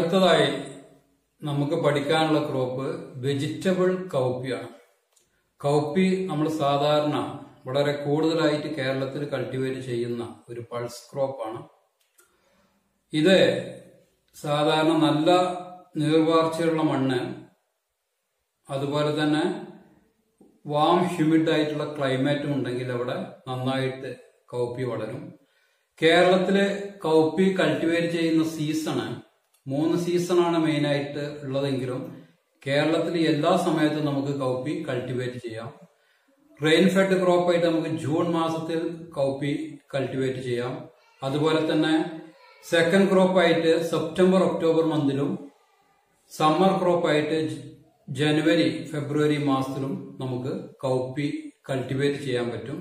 അടുത്തതായി നമുക്ക് പഠിക്കാനുള്ള ക്രോപ്പ് വെജിറ്റബിൾ കൗപ്പിയാണ് കൗപ്പി നമ്മൾ സാധാരണ വളരെ കൂടുതലായിട്ട് കേരളത്തിൽ കൾട്ടിവേറ്റ് ചെയ്യുന്ന ഒരു പൾസ് ക്രോപ്പാണ് ഇത് സാധാരണ നല്ല നീർവാർച്ചയുള്ള മണ്ണ് അതുപോലെ തന്നെ വാം ഹ്യൂമിഡ് ആയിട്ടുള്ള ക്ലൈമറ്റും ഉണ്ടെങ്കിൽ അവിടെ നന്നായിട്ട് കൗപ്പി വളരും കേരളത്തില് കൗപ്പി കൾട്ടിവേറ്റ് ചെയ്യുന്ന സീസണ് മൂന്ന് സീസണാണ് മെയിനായിട്ട് ഉള്ളതെങ്കിലും കേരളത്തിൽ എല്ലാ സമയത്തും നമുക്ക് കൗപ്പി കൾട്ടിവേറ്റ് ചെയ്യാം റെയിൻ ഫെഡ് ക്രോപ്പായിട്ട് നമുക്ക് ജൂൺ മാസത്തിൽ കൗപ്പി കൾട്ടിവേറ്റ് ചെയ്യാം അതുപോലെ തന്നെ സെക്കൻഡ് ക്രോപ്പായിട്ട് സെപ്റ്റംബർ ഒക്ടോബർ മന്തിലും സമ്മർ ക്രോപ്പായിട്ട് ജനുവരി ഫെബ്രുവരി മാസത്തിലും നമുക്ക് കൗപ്പി കൾട്ടിവേറ്റ് ചെയ്യാൻ പറ്റും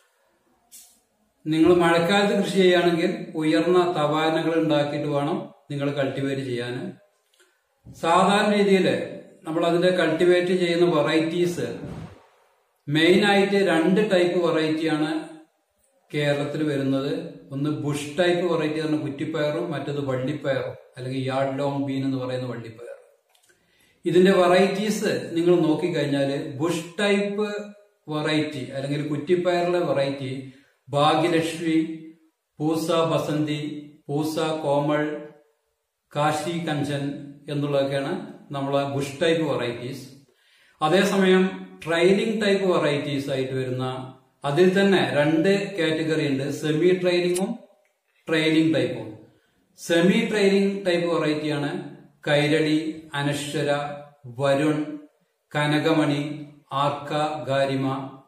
നിങ്ങൾ മഴക്കാലത്ത് കൃഷി ചെയ്യുകയാണെങ്കിൽ ഉയർന്ന തവാനകൾ ഉണ്ടാക്കിയിട്ട് വേണം നിങ്ങൾ കൾട്ടിവേറ്റ് ചെയ്യാൻ സാധാരണ രീതിയിൽ നമ്മൾ അതിന്റെ കൾട്ടിവേറ്റ് ചെയ്യുന്ന വെറൈറ്റീസ് മെയിൻ ആയിട്ട് രണ്ട് ടൈപ്പ് വെറൈറ്റിയാണ് കേരളത്തിൽ വരുന്നത് ഒന്ന് ബുഷ് ടൈപ്പ് വെറൈറ്റി പറഞ്ഞ കുറ്റിപ്പയറും മറ്റത് വള്ളിപ്പയറും അല്ലെങ്കിൽ യാർഡ് ലോങ് ബീൻ എന്ന് പറയുന്ന വള്ളിപ്പയർ ഇതിന്റെ വെറൈറ്റീസ് നിങ്ങൾ നോക്കിക്കഴിഞ്ഞാൽ ബുഷ് ടൈപ്പ് വെറൈറ്റി അല്ലെങ്കിൽ കുറ്റിപ്പയറിലെ വെറൈറ്റി ഭാഗ്യലക്ഷ്മി പൂസ ബസന്തി പൂസ കോമൾ കാശി കഞ്ചൻ എന്നുള്ളതൊക്കെയാണ് നമ്മളെ ബുഷ് ടൈപ്പ് വെറൈറ്റീസ് അതേസമയം ട്രെയിലിംഗ് ടൈപ്പ് വെറൈറ്റീസ് ആയിട്ട് വരുന്ന അതിൽ തന്നെ രണ്ട് കാറ്റഗറി ഉണ്ട് സെമി ട്രെയിലിംഗും ട്രെയിലിംഗ് ടൈപ്പും സെമി ട്രെയിലിംഗ് ടൈപ്പ് വെറൈറ്റിയാണ് കൈരളി അനശ്വര വരുൺ കനകമണി ആർക്ക ഗാരിമ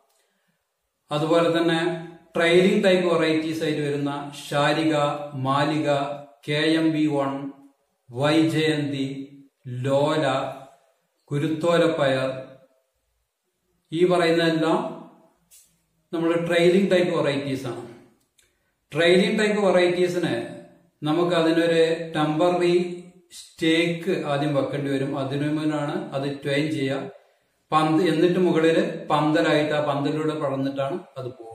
അതുപോലെ തന്നെ ട്രെയിലിംഗ് ടൈപ്പ് വെറൈറ്റീസ് ആയിട്ട് വരുന്ന Sharika Malika K M B one Vyjayanthi Lola കുരുത്തോലപ്പയർ ഈ പറയുന്നതെല്ലാം നമ്മൾ ട്രെയിലിംഗ് ടൈപ്പ് വെറൈറ്റീസ് ആണ് ട്രെയിലിംഗ് ടൈപ്പ് വെറൈറ്റീസിന് നമുക്ക് അതിനൊരു ടെമ്പററി സ്റ്റേക്ക് ആദ്യം വെക്കേണ്ടി വരും അതിനുമാണ് അത് ട്വൈൻ ചെയ്യുക പന്ത് എന്നിട്ട് മുകളിൽ പന്തലായിട്ട് ആ പന്തലിലൂടെ പടർന്നിട്ടാണ് അത് പോവുക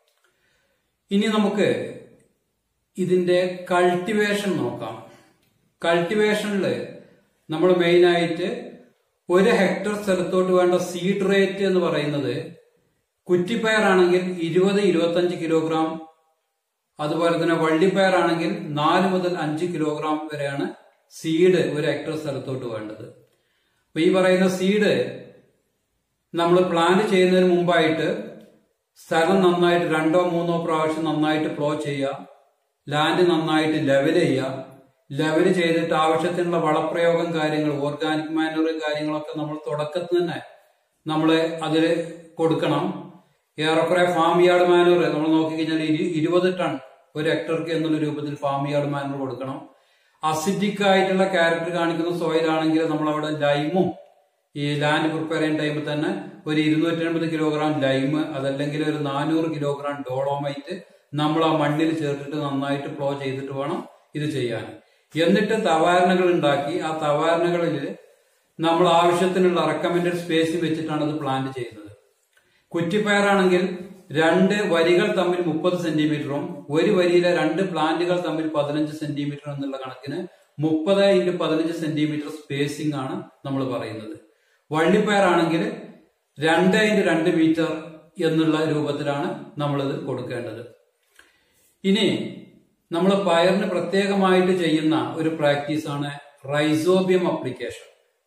ഇനി നമുക്ക് ഇതിന്റെ കൾട്ടിവേഷൻ നോക്കാം കൾട്ടിവേഷനിൽ നമ്മൾ മെയിനായിട്ട് ഒരു ഹെക്ടർ സ്ഥലത്തോട്ട് വേണ്ട സീഡ് റേറ്റ് എന്ന് പറയുന്നത് കുറ്റിപ്പയറാണെങ്കിൽ ഇരുപത് ഇരുപത്തഞ്ച് കിലോഗ്രാം അതുപോലെ തന്നെ വള്ളിപ്പയറാണെങ്കിൽ നാല് മുതൽ അഞ്ച് കിലോഗ്രാം വരെയാണ് സീഡ് ഒരു ഹെക്ടർ സ്ഥലത്തോട്ട് വേണ്ടത് അപ്പൊ ഈ പറയുന്ന സീഡ് നമ്മൾ പ്ലാൻ ചെയ്യുന്നതിന് മുമ്പായിട്ട് സ്ഥലം നന്നായിട്ട് രണ്ടോ മൂന്നോ പ്രാവശ്യം നന്നായിട്ട് ഫ്ലോ ചെയ്യുക ലാൻഡ് നന്നായിട്ട് ലെവൽ ചെയ്യുക ലെവൽ ചെയ്തിട്ട് ആവശ്യത്തിനുള്ള വളപ്രയോഗം കാര്യങ്ങൾ ഓർഗാനിക് മാനുവർ കാര്യങ്ങളൊക്കെ നമ്മൾ തുടക്കത്തിൽ തന്നെ നമ്മൾ അതിൽ കൊടുക്കണം ഏറെക്കുറെ ഫാം യാർഡ് മാനുവർ നമ്മൾ നോക്കിക്കഴിഞ്ഞാൽ ഇരുപത് ടൺ ഒരു ഹെക്ടർക്ക് എന്നുള്ള രൂപത്തിൽ ഫാം യാർഡ് മാനുവർ കൊടുക്കണം അസിഡിക് ആയിട്ടുള്ള ക്യാരക്ടർ കാണിക്കുന്ന സോയിൽ ആണെങ്കിൽ നമ്മൾ അവിടെ ലൈമും ഈ ലാൻഡ് പ്രിപ്പയർ ചെയ്യുന്ന ടൈമിൽ തന്നെ ഒരു ഇരുന്നൂറ്റി അൻപത് കിലോഗ്രാം ലൈം അതല്ലെങ്കിൽ ഒരു നാനൂറ് കിലോഗ്രാം ഡോളോമൈറ്റ് നമ്മൾ ആ മണ്ണിൽ ചേർത്തിട്ട് നന്നായിട്ട് ഫ്ലോ ചെയ്തിട്ട് വേണം ഇത് ചെയ്യാൻ എന്നിട്ട് തവാരണകൾ ഉണ്ടാക്കി ആ തവാരണകളിൽ നമ്മൾ ആവശ്യത്തിനുള്ള റെക്കമെൻഡഡ് സ്പേസ് വെച്ചിട്ടാണ് ഇത് പ്ലാന്റ് ചെയ്യുന്നത് കുറ്റിപ്പയറാണെങ്കിൽ രണ്ട് വരികൾ തമ്മിൽ മുപ്പത് സെന്റിമീറ്ററും ഒരു വരിയിലെ രണ്ട് പ്ലാന്റുകൾ തമ്മിൽ പതിനഞ്ച് സെന്റിമീറ്റർ എന്നുള്ള കണക്കിന് മുപ്പത് ഇൻറ്റു പതിനഞ്ച് സെന്റിമീറ്റർ സ്പേസിംഗ് ആണ് നമ്മൾ പറയുന്നത് വള്ളിപ്പയറാണെങ്കിൽ രണ്ട് ഇൻറ്റു രണ്ട് മീറ്റർ എന്നുള്ള രൂപത്തിലാണ് നമ്മളിത് കൊടുക്കേണ്ടത് ഇനി നമ്മൾ പയറിന് പ്രത്യേകമായിട്ട് ചെയ്യുന്ന ഒരു പ്രാക്ടീസാണ് റൈസോബിയം അപ്ലിക്കേഷൻ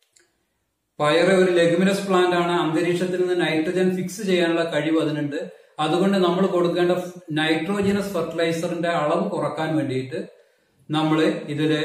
പയറ് ഒരു ലെഗുമിനസ് പ്ലാന്റ് ആണ് അന്തരീക്ഷത്തിൽ നിന്ന് നൈട്രജൻ ഫിക്സ് ചെയ്യാനുള്ള കഴിവ് അതിനുണ്ട് അതുകൊണ്ട് നമ്മൾ കൊടുക്കേണ്ട നൈട്രോജനസ് ഫെർട്ടിലൈസറിന്റെ അളവ് കുറക്കാൻ വേണ്ടിയിട്ട് നമ്മൾ ഇതില്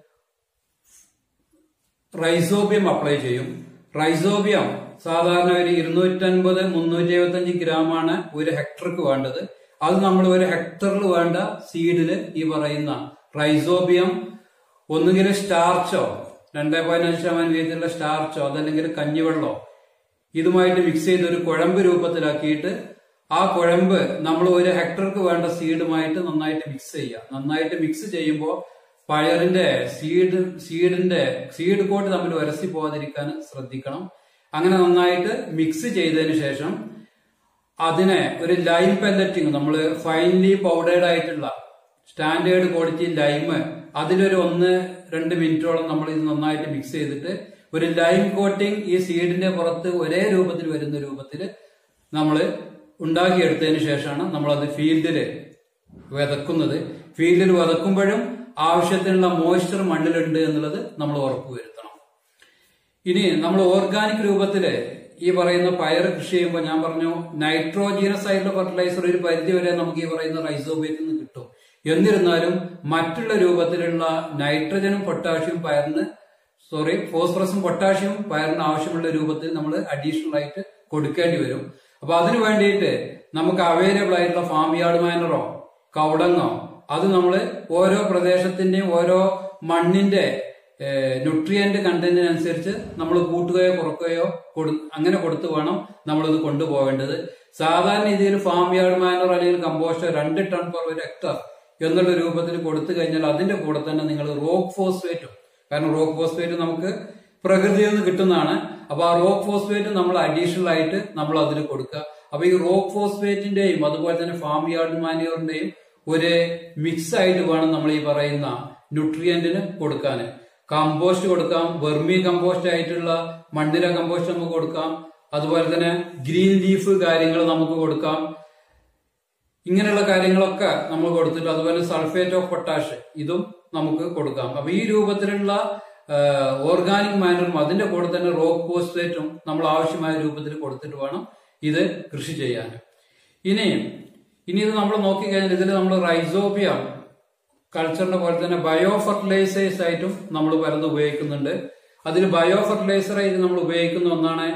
റൈസോബിയം അപ്ലൈ ചെയ്യും റൈസോബിയം സാധാരണ ഒരു ഇരുന്നൂറ്റൻപത് മുന്നൂറ്റി എഴുപത്തഞ്ച് ഗ്രാമാണ് ഒരു ഹെക്ടർക്ക് വേണ്ടത് അത് നമ്മൾ ഒരു ഹെക്ടറിൽ വേണ്ട സീഡില് ഈ പറയുന്ന റൈസോബിയം ഒന്നുകിൽ സ്റ്റാർച്ചോ രണ്ടേ പോയിന്റ് അഞ്ച് ശതമാനം വീതത്തിലുള്ള സ്റ്റാർച്ചോ അതല്ലെങ്കിൽ കഞ്ഞിവെള്ളമോ ഇതുമായിട്ട് മിക്സ് ചെയ്ത് ഒരു കുഴമ്പ് രൂപത്തിലാക്കിയിട്ട് ആ കുഴമ്പ് നമ്മൾ ഒരു ഹെക്ടർക്ക് വേണ്ട സീഡുമായിട്ട് നന്നായിട്ട് മിക്സ് ചെയ്യുക നന്നായിട്ട് മിക്സ് ചെയ്യുമ്പോൾ പയറിന്റെ സീഡ് സീഡിന്റെ സീഡ് കോട്ട് തമ്മിൽ ഉരസി പോകാതിരിക്കാൻ ശ്രദ്ധിക്കണം അങ്ങനെ നന്നായിട്ട് മിക്സ് ചെയ്തതിന് ശേഷം അതിനെ ഒരു ലൈം പെല്ലറ്റിങ് നമ്മൾ ഫൈൻലി പൗഡേർഡ് ആയിട്ടുള്ള സ്റ്റാൻഡേർഡ് ക്വാളിറ്റി ലൈം അതിലൊരു ഒന്ന് രണ്ട് മിനിറ്റോളം നമ്മൾ ഇത് നന്നായിട്ട് മിക്സ് ചെയ്തിട്ട് ഒരു ലൈം കോട്ടിംഗ് ഈ സീഡിന്റെ പുറത്ത് ഒരേ രൂപത്തിൽ വരുന്ന രൂപത്തിൽ നമ്മൾ ഉണ്ടാക്കിയെടുത്തതിന് ശേഷമാണ് നമ്മളത് ഫീൽഡിൽ വിതക്കുന്നത് ഫീൽഡിൽ വിതക്കുമ്പോഴും ആവശ്യത്തിനുള്ള മോയ്സ്ചർ മണ്ണിലുണ്ട് എന്നുള്ളത് നമ്മൾ ഉറപ്പുവരുത്തണം ഇനി നമ്മൾ ഓർഗാനിക് രൂപത്തില് ഈ പറയുന്ന പയർ കൃഷി ചെയ്യുമ്പോൾ ഞാൻ പറഞ്ഞു നൈട്രോജീനസ് ആയിട്ടുള്ള ഫെർട്ടിലൈസർ ഒരു പരിധി വരെ നമുക്ക് ഈ പറയുന്ന റൈസോബേറ്റിൽ നിന്ന് കിട്ടും എന്നിരുന്നാലും മറ്റുള്ള രൂപത്തിലുള്ള നൈട്രജനും പൊട്ടാഷ്യം പയറിന് സോറി ഫോസ്ഫറസും പൊട്ടാഷ്യം പയറിന് ആവശ്യമുള്ള രൂപത്തിൽ നമ്മൾ അഡീഷണൽ ആയിട്ട് കൊടുക്കേണ്ടി വരും അപ്പൊ അതിനു വേണ്ടിയിട്ട് നമുക്ക് അവൈലബിൾ ആയിട്ടുള്ള ഫാം യാർഡ് മാനറോ കൗടങ്ങോ അത് നമ്മൾ ഓരോ പ്രദേശത്തിന്റെയും ഓരോ മണ്ണിന്റെ ന്യൂട്രിയന്റ് കണ്ടന്റിനനുസരിച്ച് നമ്മൾ കൂട്ടുകയോ കുറക്കുകയോ കൊടു അങ്ങനെ കൊടുത്തു വേണം നമ്മളിത് കൊണ്ടുപോകേണ്ടത് സാധാരണ രീതിയിൽ ഫാം യാർഡ് മാനർ അല്ലെങ്കിൽ കമ്പോസ്റ്റ് രണ്ട് ടൺ പെർ ഒരു ഹെക്ടർ എന്നുള്ള രൂപത്തിൽ കൊടുത്തു കഴിഞ്ഞാൽ അതിന്റെ കൂടെ തന്നെ നിങ്ങൾ റോക്ക് ഫോസ്ഫേറ്റും കാരണം റോക്ക് ഫോസ്ഫേറ്റ് നമുക്ക് പ്രകൃതിയിൽ നിന്ന് കിട്ടുന്നതാണ് അപ്പൊ ആ റോക്ക് ഫോസ്ഫേറ്റ് നമ്മൾ അഡീഷണൽ ആയിട്ട് നമ്മൾ അതിൽ കൊടുക്കുക അപ്പൊ ഈ റോക്ക് ഫോസ്ഫേറ്റിന്റെയും അതുപോലെ തന്നെ ഫാം യാർഡ് മാനുവറിന്റെയും ഒരു മിക്സ് ആയിട്ട് വേണം നമ്മൾ ഈ പറയുന്ന ന്യൂട്രിയന്റിന് കൊടുക്കാൻ കമ്പോസ്റ്റ് കൊടുക്കാം വെർമി കമ്പോസ്റ്റ് ആയിട്ടുള്ള മണ്ണിര കമ്പോസ്റ്റ് നമുക്ക് കൊടുക്കാം അതുപോലെ തന്നെ ഗ്രീൻ ലീഫ് കാര്യങ്ങൾ നമുക്ക് കൊടുക്കാം ഇങ്ങനെയുള്ള കാര്യങ്ങളൊക്കെ നമ്മൾ കൊടുത്തിട്ട് അതുപോലെ സൾഫേറ്റ് ഓഫ് പൊട്ടാഷ് ഇതും നമുക്ക് കൊടുക്കാം അപ്പൊ ഈ രൂപത്തിലുള്ള ഓർഗാനിക് മാനറും അതിന്റെ കൂടെ തന്നെ റോക്ക് ഫോസ്ഫേറ്റും നമ്മൾ ആവശ്യമായ രൂപത്തിൽ കൊടുത്തിട്ട് വേണം ഇത് കൃഷി ചെയ്യാൻ ഇനി ഇനി ഇത് നമ്മൾ നോക്കിക്കഴിഞ്ഞാൽ ഇതിൽ നമ്മൾ റൈസോബിയ കൾച്ചറിന്റെ പോലെ തന്നെ ബയോ ഫെർട്ടിലൈസേഴ്സ് ആയിട്ടും നമ്മൾ പലതും ഉപയോഗിക്കുന്നുണ്ട് അതിൽ ബയോ ഫെർട്ടിലൈസർ ആയിട്ട് നമ്മൾ ഉപയോഗിക്കുന്ന ഒന്നാണ്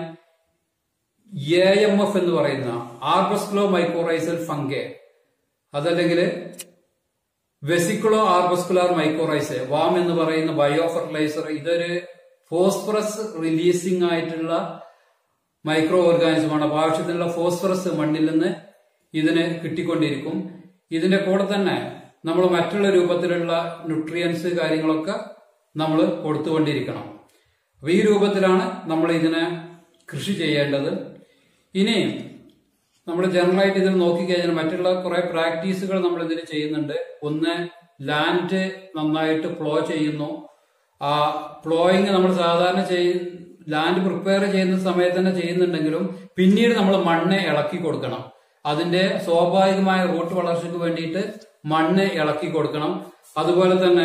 എ എം എഫ് എന്ന് പറയുന്ന ആർബസ്ക്ലോ മൈക്കോറൈസൽ ഫംഗെ അതല്ലെങ്കിൽ വെസിക്കുളോ ആർബസ്കുലാർ മൈക്കോറൈസ് വാം എന്ന് പറയുന്ന ബയോ ഫെർട്ടിലൈസർ ഇതൊരു ഫോസ്ഫറസ് റിലീസിംഗ് ആയിട്ടുള്ള മൈക്രോ ഓർഗാനിസമാണ് അപ്പൊ ആവശ്യത്തിനുള്ള ഫോസ്ഫറസ് മണ്ണിൽ നിന്ന് ഇതിന് കിട്ടിക്കൊണ്ടിരിക്കും ഇതിന്റെ കൂടെ തന്നെ നമ്മൾ മറ്റുള്ള രൂപത്തിലുള്ള ന്യൂട്രിയൻസ് കാര്യങ്ങളൊക്കെ നമ്മൾ കൊടുത്തുകൊണ്ടിരിക്കണം അപ്പൊ ഈ രൂപത്തിലാണ് നമ്മൾ ഇതിനെ കൃഷി ചെയ്യേണ്ടത് ഇനി നമ്മൾ ജനറൽ ആയിട്ട് ഇതിൽ നോക്കിക്കഴിഞ്ഞാൽ മറ്റുള്ള കുറെ പ്രാക്ടീസുകൾ നമ്മൾ ഇതിൽ ചെയ്യുന്നുണ്ട് ഒന്ന് ലാൻഡ് നന്നായിട്ട് ഫ്ലോ ചെയ്യുന്നു ആ ഫ്ലോയിങ് നമ്മൾ സാധാരണ ചെയ്യ ലാൻഡ് പ്രിപ്പയർ ചെയ്യുന്ന സമയത്ത് തന്നെ ചെയ്യുന്നുണ്ടെങ്കിലും പിന്നീട് നമ്മൾ മണ്ണ് ഇളക്കി കൊടുക്കണം അതിന്റെ സ്വാഭാവികമായ റൂട്ട് വളർച്ചയ്ക്ക് വേണ്ടിയിട്ട് മണ്ണ് ഇളക്കി കൊടുക്കണം അതുപോലെ തന്നെ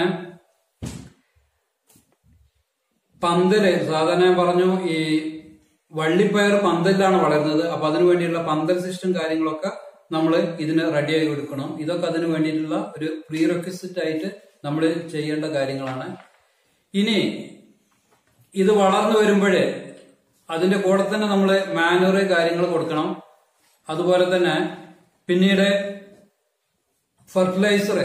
പന്തല് സാധാരണ ഞാൻ പറഞ്ഞു ഈ വള്ളിപ്പയർ പന്തലിലാണ് വളരുന്നത് അപ്പൊ അതിനു വേണ്ടിയുള്ള പന്തൽ സിസ്റ്റം കാര്യങ്ങളൊക്കെ നമ്മൾ ഇതിന് റെഡിയായി കൊടുക്കണം ഇതൊക്കെ അതിനു വേണ്ടിയിട്ടുള്ള ഒരു പ്രീ റെക്വിസിറ്റ് ആയിട്ട് നമ്മൾ ചെയ്യേണ്ട കാര്യങ്ങളാണ് ഇനി ഇത് വളർന്നു വരുമ്പോഴേ അതിന്റെ കൂടെ തന്നെ നമ്മൾ മാനുവർ കാര്യങ്ങൾ കൊടുക്കണം അതുപോലെ തന്നെ പിന്നീട് ഫെർട്ടിലൈസർ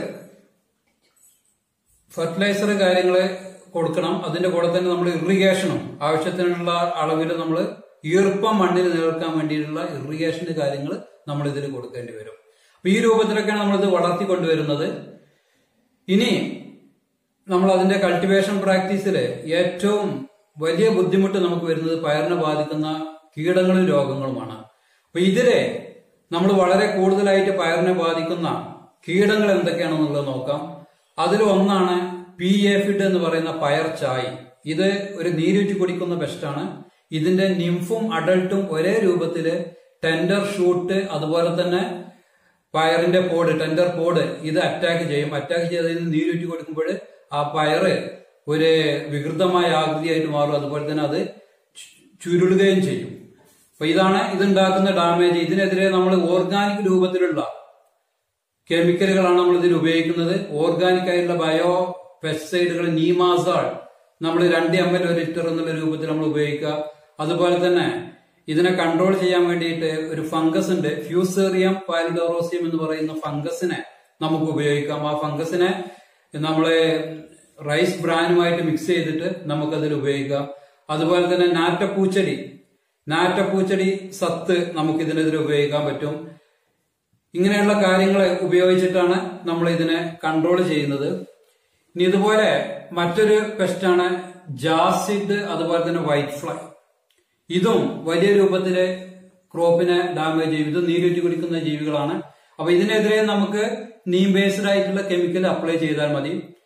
ഫെർട്ടിലൈസർ കാര്യങ്ങൾ കൊടുക്കണം അതിന്റെ കൂടെ തന്നെ നമ്മൾ ഇറിഗേഷനും ആവശ്യത്തിനുള്ള അളവിൽ നമ്മൾ ഈർപ്പം മണ്ണിൽ നിലനിർത്താൻ വേണ്ടിയിട്ടുള്ള ഇറിഗേഷന്റെ കാര്യങ്ങൾ നമ്മൾ ഇതിൽ കൊടുക്കേണ്ടി വരും അപ്പൊ ഈ രൂപത്തിലൊക്കെയാണ് നമ്മളിത് വളർത്തിക്കൊണ്ടുവരുന്നത് ഇനി നമ്മൾ അതിന്റെ കൾട്ടിവേഷൻ പ്രാക്ടീസിൽ ഏറ്റവും വലിയ ബുദ്ധിമുട്ട് നമുക്ക് വരുന്നത് പയറിനെ ബാധിക്കുന്ന കീടങ്ങളും രോഗങ്ങളുമാണ് അപ്പൊ ഇതിലെ നമ്മൾ വളരെ കൂടുതലായിട്ട് പയറിനെ ബാധിക്കുന്ന കീടങ്ങൾ എന്തൊക്കെയാണെന്നുള്ളത് നോക്കാം അതിൽ ഒന്നാണ് പി എഫിഡ് എന്ന് പറയുന്ന പയർ ചായ് ഇത് ഒരു നീരൂറ്റി കുടിക്കുന്ന പെസ്റ്റാണ് ഇതിന്റെ നിംഫും അഡൾട്ടും ഒരേ രൂപത്തില് ടെൻഡർ ഷൂട്ട് അതുപോലെ തന്നെ പയറിന്റെ പോഡ് ടെൻഡർ പോഡ് ഇത് അറ്റാക്ക് ചെയ്യും അറ്റാക്ക് ചെയ്തതിന് നീരൂറ്റി കൊടുക്കുമ്പോൾ ആ പയറ് ഒരു വികൃതമായ ആകൃതിയായിട്ട് മാറും അതുപോലെ തന്നെ അത് ചുരുളുകയും ചെയ്യും അപ്പൊ ഇതാണ് ഇതുണ്ടാക്കുന്ന ഡാമേജ് ഇതിനെതിരെ നമ്മൾ ഓർഗാനിക് രൂപത്തിലുള്ള കെമിക്കലുകളാണ് നമ്മൾ ഇതിൽ ഉപയോഗിക്കുന്നത് ഓർഗാനിക് ആയിട്ടുള്ള ബയോ പെസ്റ്റിസൈഡുകൾ നീമാസാൾ നമ്മൾ രണ്ട് എം എൽ ഒരു ലിറ്റർ എന്നുള്ള രൂപത്തിൽ നമ്മൾ ഉപയോഗിക്കുക അതുപോലെ തന്നെ ഇതിനെ കൺട്രോൾ ചെയ്യാൻ വേണ്ടിയിട്ട് ഒരു ഫംഗസ് ഉണ്ട് ഫ്യൂസേറിയം പാലിഡോറോസിയം എന്ന് പറയുന്ന ഫംഗസിനെ നമുക്ക് ഉപയോഗിക്കാം ആ ഫംഗസിനെ നമ്മളെ റൈസ് ബ്രാനുമായിട്ട് മിക്സ് ചെയ്തിട്ട് നമുക്കതിൽ ഉപയോഗിക്കാം അതുപോലെ തന്നെ നാറ്റപ്പൂച്ചെടി നാറ്റപ്പൂച്ചെടി സത്ത് നമുക്ക് ഇതിനെതിരെ ഉപയോഗിക്കാൻ പറ്റും ഇങ്ങനെയുള്ള കാര്യങ്ങൾ ഉപയോഗിച്ചിട്ടാണ് നമ്മൾ ഇതിനെ കൺട്രോൾ ചെയ്യുന്നത് ഇനി ഇതുപോലെ മറ്റൊരു പെസ്റ്റാണ് ജാസിഡ് അതുപോലെ തന്നെ വൈറ്റ് ഫ്ലൈ ഇതും വലിയ രൂപത്തില് ക്രോപ്പിനെ ഡാമേജ് ചെയ്യും ഇത് നീരൂറ്റി കുടിക്കുന്ന ജീവികളാണ് അപ്പൊ ഇതിനെതിരെ നമുക്ക് നീം ബേസ്ഡ് ആയിട്ടുള്ള കെമിക്കൽ അപ്ലൈ ചെയ്താൽ മതി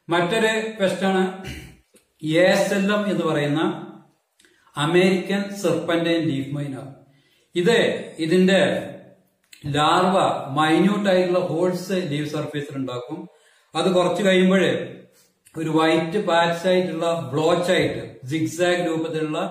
മറ്റൊരു പെസ്റ്റാണ് എസ് എൽ എം എന്ന് പറയുന്ന അമേരിക്കൻ സെർപ്പന്റൈൻ ലീഫ് മൈനർ ഇത് ഇതിന്റെ ലാർവ മൈന്യൂട്ട് ആയിട്ടുള്ള ഹോൾസ് ലീവ് സർഫേസിൽ ഉണ്ടാക്കും അത് കുറച്ച് കഴിയുമ്പോൾ ഒരു വൈറ്റ് പാച്ച് ആയിട്ടുള്ള ബ്ലോച്ച് ആയിട്ട് സിഗ്സാഗ് രൂപത്തിലുള്ള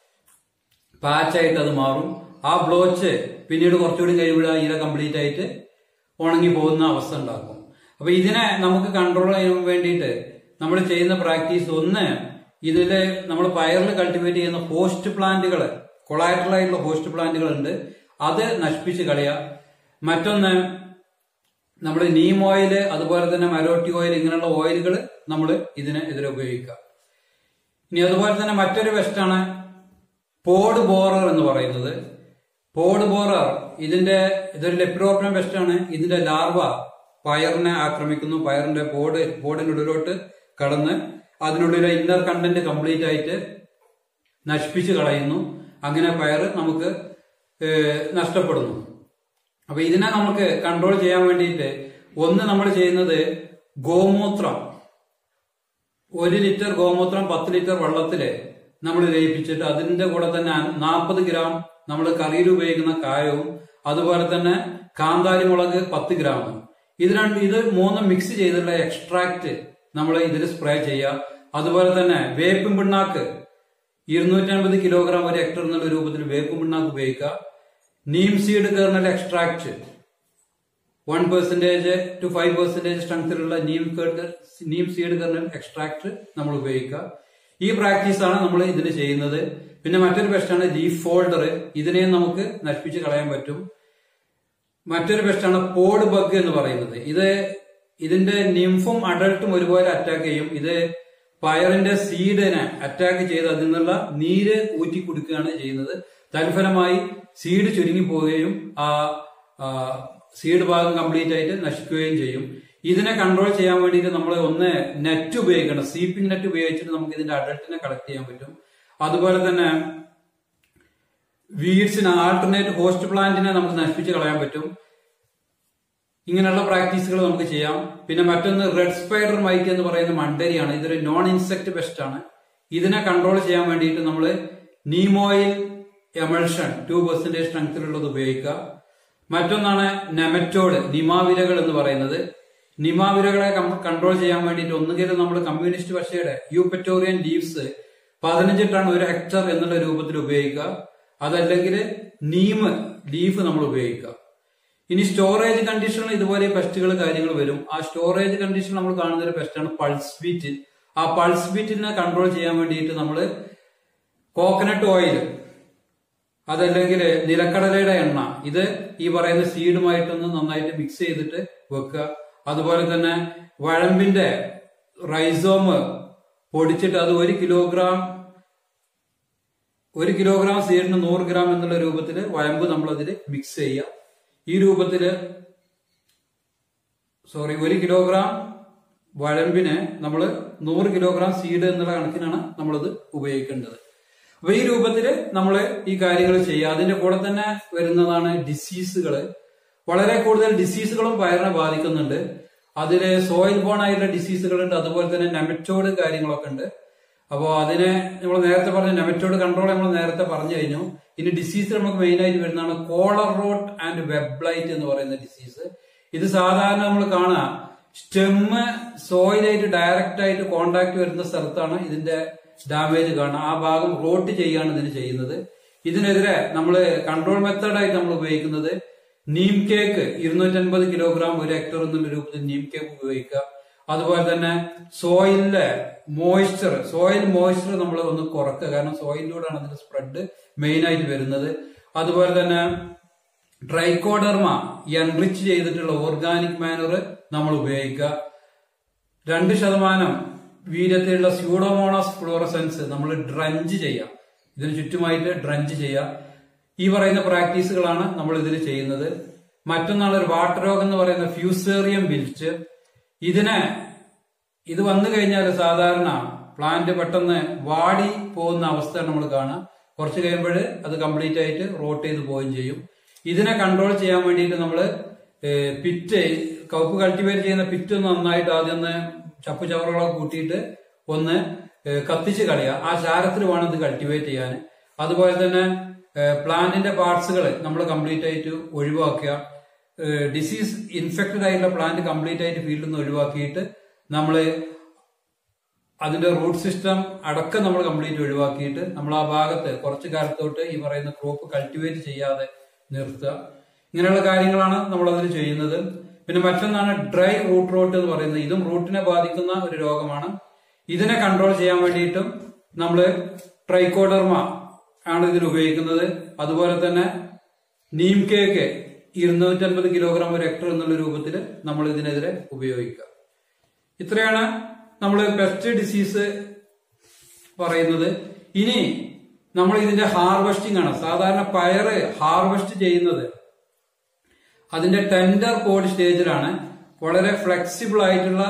പാച്ച് ആയിട്ട് അത് മാറും ആ ബ്ലോച്ച് പിന്നീട് കുറച്ചുകൂടി കഴിയുമ്പോൾ ആ ഇല കംപ്ലീറ്റ് ആയിട്ട് ഉണങ്ങി പോകുന്ന അവസ്ഥ ഉണ്ടാക്കും അപ്പൊ ഇതിനെ നമുക്ക് കൺട്രോൾ ചെയ്യാൻ വേണ്ടിയിട്ട് നമ്മൾ ചെയ്യുന്ന പ്രാക്ടീസ് ഒന്ന് ഇതില് നമ്മൾ പയറിൽ കൾട്ടിവേറ്റ് ചെയ്യുന്ന ഹോസ്റ്റ് പ്ലാന്റുകൾ കൊളാറ്ററൽ ആയിട്ടുള്ള ഹോസ്റ്റ് പ്ലാന്റുകൾ ഉണ്ട് അത് നശിപ്പിച്ച് കളയുക മറ്റൊന്ന് നമ്മൾ നീം ഓയിൽ അതുപോലെ തന്നെ മരോട്ടി ഓയിൽ ഇങ്ങനെയുള്ള ഓയിലുകൾ നമ്മൾ ഇതിന് എതിരെ ഉപയോഗിക്കുക ഇനി അതുപോലെ തന്നെ മറ്റൊരു വെസ്റ്റാണ് പോഡ് ബോറർ എന്ന് പറയുന്നത് പോഡ് ബോറർ ഇതിന്റെ ഇതൊരു ലെപ്രോപ്രം വെസ്റ്റാണ് ഇതിന്റെ ലാർവ പയറിനെ ആക്രമിക്കുന്നു പയറിന്റെ പോഡ് പോഡിനുള്ളിലോട്ട് കടന്ന് അതിനുള്ളിലെ ഇന്നർ കണ്ടന്റ് കംപ്ലീറ്റ് ആയിട്ട് നശിപ്പിച്ച് കളയുന്നു അങ്ങനെ പയർ നമുക്ക് ഏഹ്, നഷ്ടപ്പെടുന്നു അപ്പൊ ഇതിനെ നമുക്ക് കൺട്രോൾ ചെയ്യാൻ വേണ്ടിയിട്ട് ഒന്ന് നമ്മൾ ചെയ്യുന്നത് ഗോമൂത്രം ഒരു ലിറ്റർ ഗോമൂത്രം പത്ത് ലിറ്റർ വെള്ളത്തില് നമ്മൾ ലയിപ്പിച്ചിട്ട് അതിന്റെ കൂടെ തന്നെ നാൽപ്പത് ഗ്രാം നമ്മൾ കറിയിൽ ഉപയോഗിക്കുന്ന കായവും അതുപോലെ തന്നെ കാന്താരി മുളക് പത്ത് ഗ്രാം ഇത് രണ്ട് ഇത് മൂന്നും മിക്സ് ചെയ്തിട്ടുള്ള എക്സ്ട്രാക്ട് നമ്മൾ ഇതിൽ സ്പ്രേ ചെയ്യുക അതുപോലെ തന്നെ വേപ്പിൻ പിണ്ണാക്ക് ഇരുന്നൂറ്റി അൻപത് കിലോഗ്രാം ഒരു ഹെക്ടർ എന്നുള്ള രൂപത്തിൽ വേപ്പിൻ പിണ്ണാക്ക് ഉപയോഗിക്കുക neem seed kernel extract one percentage two five percentage സ്ട്രെങ്ത്തിലുള്ള neem kernel neem seed kernel extract നമ്മൾ ഉപയോഗിക്കുക ഈ പ്രാക്ടീസ് ആണ് നമ്മൾ ഇതിന് ചെയ്യുന്നത് പിന്നെ മറ്റൊരു പ്രശ്നമാണ് ലീഫ് ഫോൾഡർ ഇതിനെയും നമുക്ക് നശിപ്പിച്ച് കളയാൻ പറ്റും മറ്റൊരു പ്രശ്നമാണ് പോഡ് ബഗ് എന്ന് പറയുന്നത് ഇത് ഇതിന്റെ നിംഫും അഡൾട്ടും ഒരുപോലെ അറ്റാക്ക് ചെയ്യും ഇത് പയറിന്റെ സീഡിനെ അറ്റാക്ക് ചെയ്ത് അതിൽ നിന്നുള്ള നീര് ഊറ്റി കൊടുക്കുകയാണ് ചെയ്യുന്നത് തൽഫലമായി സീഡ് ചുരുങ്ങി പോവുകയും ആ ആ, സീഡ് ഭാഗം കംപ്ലീറ്റ് ആയിട്ട് നശിക്കുകയും ചെയ്യും ഇതിനെ കൺട്രോൾ ചെയ്യാൻ വേണ്ടിയിട്ട് നമ്മൾ ഒന്ന് നെറ്റ് ഉപയോഗിക്കണം സീപ്പിംഗ് നെറ്റ് ഉപയോഗിച്ചിട്ട് നമുക്ക് ഇതിന്റെ അഡൾട്ടിനെ കളക്ട് ചെയ്യാൻ പറ്റും അതുപോലെ തന്നെ വീഡ്സിന് ആൾട്ടർനേറ്റ് ഹോസ്റ്റ് പ്ലാന്റിനെ നമുക്ക് നശിപ്പിച്ച് കളയാൻ പറ്റും ഇങ്ങനെയുള്ള പ്രാക്ടീസുകൾ നമുക്ക് ചെയ്യാം പിന്നെ മറ്റൊന്ന് റെഡ് സ്പൈഡർ മൈറ്റ് എന്ന് പറയുന്ന മണ്ടരിയാണ് ഇതൊരു നോൺ ഇൻസെക്ട് പെസ്റ്റ് ആണ് ഇതിനെ കൺട്രോൾ ചെയ്യാൻ വേണ്ടിയിട്ട് നമ്മൾ നീമോയിൽ എമൾഷൻ ടു പെർസെന്റേജ് സ്ട്രെങ്ത്തിലുള്ളത് ഉപയോഗിക്കുക മറ്റൊന്നാണ് നെമറ്റോഡ് നിമാവിരകൾ എന്ന് പറയുന്നത് നിമാവിരകളെ കൺട്രോൾ ചെയ്യാൻ വേണ്ടിയിട്ട് ഒന്നുകിൽ നമ്മൾ കമ്മ്യൂണിസ്റ്റ് ഭാഷയുടെ യൂപെറ്റോറിയൻ ലീവ്സ് പതിനഞ്ച് ടൺ ഒരു ഹെക്ടർ എന്നുള്ള രൂപത്തിൽ ഉപയോഗിക്കുക അതല്ലെങ്കിൽ നീം ലീഫ് നമ്മൾ ഉപയോഗിക്കുക ഇനി സ്റ്റോറേജ് കണ്ടീഷനിൽ ഇതുപോലെ പെസ്റ്റുകൾ കാര്യങ്ങൾ വരും ആ സ്റ്റോറേജ് കണ്ടീഷൻ നമ്മൾ കാണുന്ന ഒരു പെസ്റ്റാണ് പൾസ് ബീറ്റ് ആ പൾസ് ബീറ്റിനെ കൺട്രോൾ ചെയ്യാൻ വേണ്ടിയിട്ട് നമ്മൾ കോക്കനട്ട് ഓയിൽ അതല്ലെങ്കിൽ നിലക്കടലയുടെ എണ്ണ ഇത് ഈ പറയുന്ന സീഡുമായിട്ടൊന്ന് നന്നായിട്ട് മിക്സ് ചെയ്തിട്ട് വെക്കുക അതുപോലെ തന്നെ വഴമ്പിന്റെ റൈസോമ് പൊടിച്ചിട്ട് അത് ഒരു കിലോഗ്രാം ഒരു കിലോഗ്രാം സീഡിന് നൂറ് ഗ്രാം എന്നുള്ള രൂപത്തിൽ വഴമ്പ് നമ്മൾ അതിൽ മിക്സ് ചെയ്യുക ഈ രൂപത്തില് സോറി ഒരു കിലോഗ്രാം വഴമ്പിന് നമ്മൾ നൂറ് കിലോഗ്രാം സീഡ് എന്നുള്ള കണക്കിനാണ് നമ്മളത് ഉപയോഗിക്കേണ്ടത് അപ്പൊ ഈ രൂപത്തില് നമ്മൾ ഈ കാര്യങ്ങൾ ചെയ്യുക അതിന്റെ കൂടെ തന്നെ വരുന്നതാണ് ഡിസീസുകൾ വളരെ കൂടുതൽ ഡിസീസുകളും പയറിനെ ബാധിക്കുന്നുണ്ട് അതില് സോയിൽ ബോൺ ആയിട്ടുള്ള ഡിസീസുകളുണ്ട് അതുപോലെ തന്നെ നെമറ്റോഡ് കാര്യങ്ങളൊക്കെ ഉണ്ട് അപ്പോൾ അതിനെ നമ്മൾ നേരത്തെ പറഞ്ഞ നെമറ്റോഡ് കൺട്രോൾ നമ്മൾ നേരത്തെ പറഞ്ഞു കഴിഞ്ഞു ഇനി ഡിസീസ് നമുക്ക് മെയിൻ ആയിട്ട് വരുന്നതാണ് കോളർ റോട്ട് ആൻഡ് വെബ്ലൈറ്റ് എന്ന് പറയുന്ന ഡിസീസ് ഇത് സാധാരണ നമ്മൾ കാണാം സ്റ്റെമ്മ് സോയിലായിട്ട് ഡയറക്റ്റ് ആയിട്ട് കോണ്ടാക്ട് വരുന്ന സ്ഥലത്താണ് ഇതിന്റെ ഡാമേജ് കാണുക ആ ഭാഗം റോട്ട് ചെയ്യാണ് ഇതിന് ചെയ്യുന്നത് ഇതിനെതിരെ നമ്മൾ കൺട്രോൾ മെത്തേഡായിട്ട് നമ്മൾ ഉപയോഗിക്കുന്നത് നീം കേക്ക് ഇരുന്നൂറ്റൻപത് കിലോഗ്രാം ഒരു ഹെക്ടർ എന്നുള്ള രൂപത്തിൽ നീം കേക്ക് ഉപയോഗിക്കുക അതുപോലെ തന്നെ സോയിലിലെ മോയ്സ്ചർ സോയിൽ മോയ്സ്ചർ നമ്മൾ ഒന്ന് കുറക്കുക കാരണം സോയിലിലൂടെയാണ് അതിന്റെ സ്പ്രെഡ് മെയിൻ ആയിട്ട് വരുന്നത് അതുപോലെ തന്നെ ട്രൈക്കോഡർമ എൻറിച്ച് ചെയ്തിട്ടുള്ള ഓർഗാനിക് മാനുവർ നമ്മൾ ഉപയോഗിക്കുക രണ്ട് ശതമാനം വീര്യത്തിലുള്ള സ്യൂഡോമോണസ് ഫ്ലോറസൻസ് നമ്മൾ ഡ്രഞ്ച് ചെയ്യാം ഇതിന് ചുറ്റുമായിട്ട് ഡ്രഞ്ച് ചെയ്യാം ഈ പറയുന്ന പ്രാക്ടീസുകളാണ് നമ്മൾ ഇതിൽ ചെയ്യുന്നത് മറ്റൊന്നാണ് ഒരു വാട്ടർ രോഗം എന്ന് പറയുന്ന ഫ്യൂസേറിയം ബിൽറ്റ് ഇതിനെ ഇത് വന്നു കഴിഞ്ഞാൽ സാധാരണ പ്ലാന്റ് പെട്ടെന്ന് വാടി പോകുന്ന അവസ്ഥ നമ്മൾ കാണാം കുറച്ച് കഴിയുമ്പോൾ അത് കംപ്ലീറ്റ് ആയിട്ട് റോട്ട് ചെയ്ത് പോവുകയും ചെയ്യും ഇതിനെ കൺട്രോൾ ചെയ്യാൻ വേണ്ടിയിട്ട് നമ്മൾ പിറ്റ് കവുപ്പ് കൾട്ടിവേറ്റ് ചെയ്യുന്ന പിറ്റ് ഒന്ന് നന്നായിട്ട് ആദ്യം ഒന്ന് ചപ്പു ചവറുകളൊക്കെ കൂട്ടിയിട്ട് ഒന്ന് ഏഹ്, കത്തിച്ച് കളയുക ആ ചാരത്തിൽ വേണം ഇത് കൾട്ടിവേറ്റ് ചെയ്യാൻ അതുപോലെ തന്നെ പ്ലാന്റിന്റെ പാർട്സുകൾ നമ്മൾ കംപ്ലീറ്റ് ആയിട്ട് ഒഴിവാക്കുക ഡിസീസ് ഇൻഫെക്റ്റഡ് ആയിട്ടുള്ള പ്ലാന്റ് കംപ്ലീറ്റ് ആയിട്ട് ഫീൽഡിൽ നിന്ന് ഒഴിവാക്കിയിട്ട് നമ്മൾ അതിന്റെ റൂട്ട് സിസ്റ്റം അടക്കം നമ്മൾ കംപ്ലീറ്റ് ഒഴിവാക്കിയിട്ട് നമ്മൾ ആ ഭാഗത്ത് കുറച്ച് കാലത്തോട്ട് ഈ പറയുന്ന ക്രോപ്പ് കൾട്ടിവേറ്റ് ചെയ്യാതെ നിർത്തുക ഇങ്ങനെയുള്ള കാര്യങ്ങളാണ് നമ്മൾ അതിൽ ചെയ്യുന്നത് പിന്നെ മറ്റൊന്നാണ് ഡ്രൈ റൂട്ട് റോട്ട് എന്ന് പറയുന്നത് ഇതും റൂട്ടിനെ ബാധിക്കുന്ന ഒരു രോഗമാണ് ഇതിനെ കൺട്രോൾ ചെയ്യാൻ വേണ്ടിയിട്ടും നമ്മൾ ട്രൈക്കോഡർമ ആണ് ഇതിൽ ഉപയോഗിക്കുന്നത് അതുപോലെ തന്നെ നീം കേക്ക് ഇരുന്നൂറ്റൻപത് കിലോഗ്രാം ഒരു ഹെക്ടർ എന്നുള്ള രൂപത്തിൽ നമ്മൾ ഇതിനെതിരെ ഉപയോഗിക്കുക ഇത്രയാണ് നമ്മൾ പെസ്റ്റ് ഡിസീസ് പറയുന്നത് ഇനി നമ്മൾ ഇതിന്റെ ഹാർവെസ്റ്റിംഗ് ആണ് സാധാരണ പയറ് ഹാർവെസ്റ്റ് ചെയ്യുന്നത് അതിന്റെ ടെൻഡർ കോഡ് സ്റ്റേജിലാണ് വളരെ ഫ്ലെക്സിബിൾ ആയിട്ടുള്ള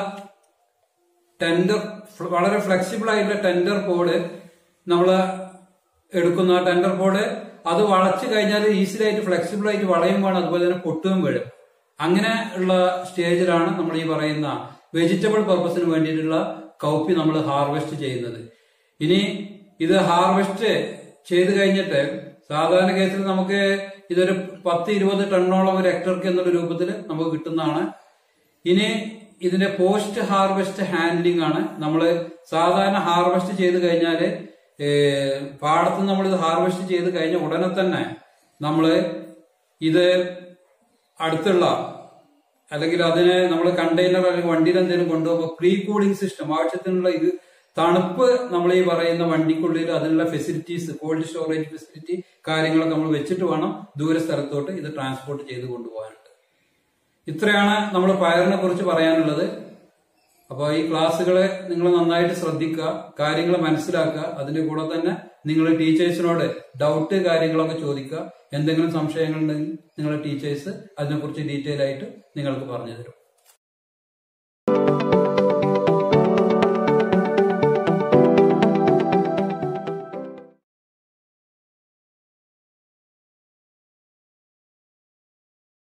ടെൻഡർ വളരെ ഫ്ലെക്സിബിൾ ആയിട്ടുള്ള ടെൻഡർ കോഡ് നമ്മൾ എടുക്കുന്ന ടെൻഡർ കോഡ് അത് വളച്ചു കഴിഞ്ഞാൽ ഈസിലി ആയിട്ട് ഫ്ലെക്സിബിൾ ആയിട്ട് വളയും വേണം അതുപോലെ തന്നെ പൊട്ടുകയും വീഴും അങ്ങനെ ഉള്ള സ്റ്റേജിലാണ് നമ്മൾ ഈ പറയുന്ന വെജിറ്റബിൾ പർപ്പസിന് വേണ്ടിയിട്ടുള്ള കൗപ്പി നമ്മൾ ഹാർവെസ്റ്റ് ചെയ്യുന്നത് ഇനി ഇത് ഹാർവെസ്റ്റ് ചെയ്ത് കഴിഞ്ഞിട്ട് സാധാരണ കേസിൽ നമുക്ക് ഇതൊരു പത്ത് ഇരുപത് ടണ്ണോളം ഒരു ഹെക്ടർക്ക് എന്നുള്ള രൂപത്തിൽ നമുക്ക് കിട്ടുന്നതാണ് ഇനി ഇതിന്റെ പോസ്റ്റ് ഹാർവെസ്റ്റ് ഹാൻഡ്ലിംഗ് ആണ് നമ്മൾ സാധാരണ ഹാർവെസ്റ്റ് ചെയ്ത് കഴിഞ്ഞാല് ഏഹ്, പാടത്ത് നമ്മൾ ഇത് ഹാർവെസ്റ്റ് ചെയ്ത് കഴിഞ്ഞ ഉടനെ തന്നെ നമ്മൾ ഇത് അടുത്തുള്ള അല്ലെങ്കിൽ അതിനെ നമ്മൾ കണ്ടെയ്നർ അല്ലെങ്കിൽ വണ്ടിയിൽ എന്തെങ്കിലും കൊണ്ടുപോകുമ്പോൾ പ്രീ കൂളിംഗ് സിസ്റ്റം ആവശ്യത്തിനുള്ള ഇത് തണുപ്പ് നമ്മൾ ഈ പറയുന്ന വണ്ടിക്കുള്ളിൽ അതിനുള്ള ഫെസിലിറ്റീസ് കോൾഡ് സ്റ്റോറേജ് ഫെസിലിറ്റി കാര്യങ്ങളൊക്കെ നമ്മൾ വെച്ചിട്ട് വേണം ദൂര സ്ഥലത്തോട്ട് ഇത് ട്രാൻസ്പോർട്ട് ചെയ്ത് കൊണ്ടുപോകാനായിട്ട് ഇത്രയാണ് നമ്മൾ പയറിനെ കുറിച്ച് പറയാനുള്ളത് അപ്പോൾ ഈ ക്ലാസ്സുകളെ നിങ്ങൾ നന്നായിട്ട് ശ്രദ്ധിക്കുക കാര്യങ്ങൾ മനസ്സിലാക്കുക അതിന്റെ കൂടെ തന്നെ നിങ്ങൾ ടീച്ചേഴ്സിനോട് ഡൗട്ട് കാര്യങ്ങളൊക്കെ ചോദിക്കുക എന്തെങ്കിലും സംശയങ്ങളുണ്ടെങ്കിൽ നിങ്ങളുടെ ടീച്ചേഴ്സ് അതിനെക്കുറിച്ച് ഡീറ്റെയിൽ ആയിട്ട് നിങ്ങൾക്ക് പറഞ്ഞു തരും